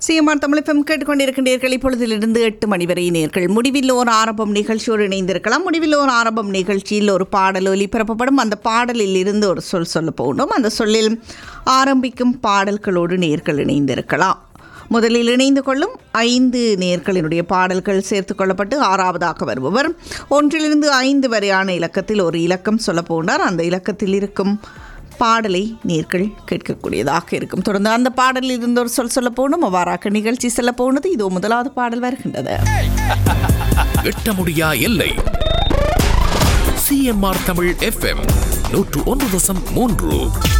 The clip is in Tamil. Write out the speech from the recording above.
சிஎம்ஆர் தமிழகம் கேட்டுக்கொண்டிருக்கின்றீர்கள் இப்பொழுதிலிருந்து எட்டு மணி வரை நேர்கள் முடிவில் ஓர் ஆரம்பம் நிகழ்ச்சியோடு இணைந்திருக்கலாம் முடிவில் ஓர் ஆரம்பம் நிகழ்ச்சியில் ஒரு பாடல் ஒலிபரப்பப்படும் அந்த பாடலில் இருந்து ஒரு சொல் சொல்ல போகணும் அந்த சொல்லில் ஆரம்பிக்கும் பாடல்களோடு நேர்கள் இணைந்திருக்கலாம் முதலில் இணைந்து கொள்ளும் ஐந்து நேர்களினுடைய பாடல்கள் சேர்த்து கொள்ளப்பட்டு ஆறாவதாக வருபவர் ஒன்றிலிருந்து ஐந்து வரையான இலக்கத்தில் ஒரு இலக்கம் சொல்ல போனார் அந்த இலக்கத்தில் இருக்கும் பாடலை நேர்கள் கேட்கக்கூடியதாக இருக்கும் தொடர்ந்து அந்த பாடலில் இருந்து ஒரு சொல் சொல்ல போகணும் அவ்வாறாக நிகழ்ச்சி செல்ல போனது இதோ முதலாவது பாடல் வருகின்றது எட்ட முடியா எல்லை சிஎம்ஆர் தமிழ் எஃப்எம் நூற்று ஒன்று தசம் மூன்று